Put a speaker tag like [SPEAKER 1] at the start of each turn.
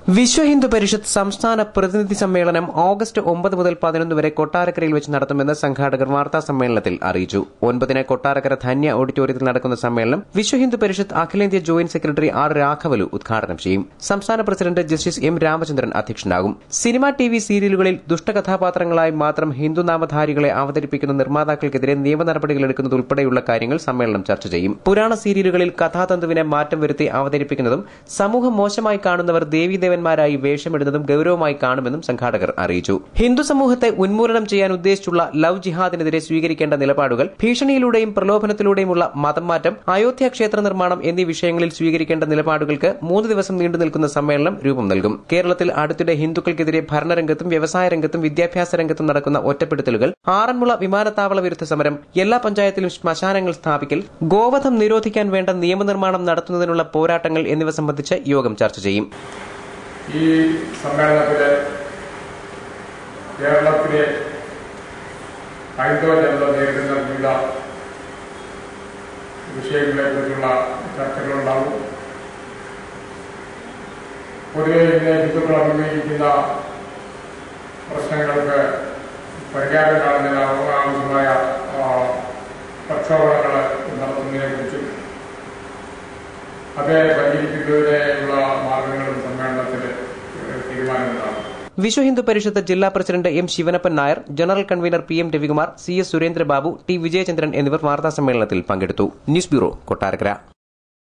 [SPEAKER 1] വിശ്വ ഹിന്ദു പരിഷത്ത് സംസ്ഥാന പ്രതിനിധി സമ്മേളനം ഓഗസ്റ്റ് ഒമ്പത് മുതൽ പതിനൊന്ന് വരെ കൊട്ടാരക്കരയിൽ വെച്ച് നടത്തുമെന്ന് സംഘാടകർ വാർത്താ സമ്മേളനത്തിൽ അറിയിച്ചു ഒൻപതിന് കൊട്ടാരക്കര ധന്യ ഓഡിറ്റോറിയത്തിൽ നടക്കുന്ന സമ്മേളനം വിശ്വ ഹിന്ദു പരിഷത്ത് അഖിലേന്ത്യാ ജോയിന്റ് സെക്രട്ടറി ആർ രാഘവലു ഉദ്ഘാടനം ചെയ്യും സംസ്ഥാന പ്രസിഡന്റ് ജസ്റ്റിസ് എം രാമചന്ദ്രൻ അധ്യക്ഷനാകും സിനിമ ടി വി സീരിയലുകളിൽ ദുഷ്ടകഥാപാത്രങ്ങളായി മാത്രം ഹിന്ദുനാമധാരികളെ അവതരിപ്പിക്കുന്ന നിർമ്മാതാക്കൾക്കെതിരെ നിയമ നടപടികൾ എടുക്കുന്നത് ഉൾപ്പെടെയുള്ള കാര്യങ്ങൾ സമ്മേളനം ചർച്ച ചെയ്യും പുരാണ സീരിയലുകളിൽ കഥാതന്തുവിനെ മാറ്റം വരുത്തി അവതരിപ്പിക്കുന്നതും സമൂഹം മോശമായി കാണുന്നവർ ദേവീദേവന്മാരായി വേഷമിടുന്നതും ഗൌരവമായി കാണുമെന്നും സംഘാടകർ അറിയിച്ചു ഹിന്ദു സമൂഹത്തെ ഉന്മൂലനം ചെയ്യാൻ ഉദ്ദേശിച്ചുള്ള ലവ് ജിഹാദിനെതിരെ സ്വീകരിക്കേണ്ട നിലപാടുകൾ ഭീഷണിയിലൂടെയും പ്രലോഭനത്തിലൂടെയുമുള്ള മതം മാറ്റം അയോധ്യ ക്ഷേത്ര നിർമ്മാണം എന്നീ വിഷയങ്ങളിൽ സ്വീകരിക്കേണ്ട നിലപാടുകൾക്ക് മൂന്ന് ദിവസം നീണ്ടു നിൽക്കുന്ന സമ്മേളനം രൂപം നൽകും കേരളത്തിൽ അടുത്തിടെ ഹിന്ദുക്കൾക്കെതിരെ ഭരണരംഗത്തും വ്യവസായ രംഗത്തും വിദ്യാഭ്യാസ രംഗത്തും നടക്കുന്ന ഒറ്റപ്പെടുത്തലുകൾ ആറന്മുള വിമാനത്താവള വിരുദ്ധ സമരം എല്ലാ പഞ്ചായത്തിലും ശ്മശാനങ്ങൾ സ്ഥാപിക്കൽ ഗോവധം നിരോധിക്കാൻ വേണ്ട നിയമനിർമ്മാണം നടത്തുന്നതിനുള്ള പോരാട്ടങ്ങൾ എന്നിവ സംബന്ധിച്ച് യോഗം ചർച്ച ചെയ്യും
[SPEAKER 2] ഈ സമ്മേളനത്തില് കേരളത്തിലെ ഹൈന്ദവ ജനത നേരിടുന്ന വിവിധ വിഷയങ്ങളെ കുറിച്ചുള്ള ചർച്ചകളുണ്ടാവും പൊതുവെ ഇന്ന് ഹിന്ദുക്കൾ അഭിമുഖീകരിക്കുന്ന പ്രശ്നങ്ങൾക്ക് പരിഹാരം കാണുന്നതിന് ആവശ്യമായ ആ, പ്രക്ഷോഭങ്ങൾ നടത്തുന്നതിനെ കുറിച്ചും അത് പരിഹരിക്കുന്നതിനുള്ള മാർഗങ്ങളും സമ്മേളനത്തിൽ ഏഹ്, തീരുമാനമുണ്ടാകും
[SPEAKER 1] വിശ്വ ഹിന്ദു പരിഷത്ത് ജില്ലാ president M Sivanappan Nair general convener P M Ravikumar C S Surendrababu T Vijayachandran എന്നിവർ വാർത്താ സമ്മേളനത്തിൽ പങ്കെടുത്തു ന്യൂസ് ബ്യൂറോ കൊട്ടാരക്കര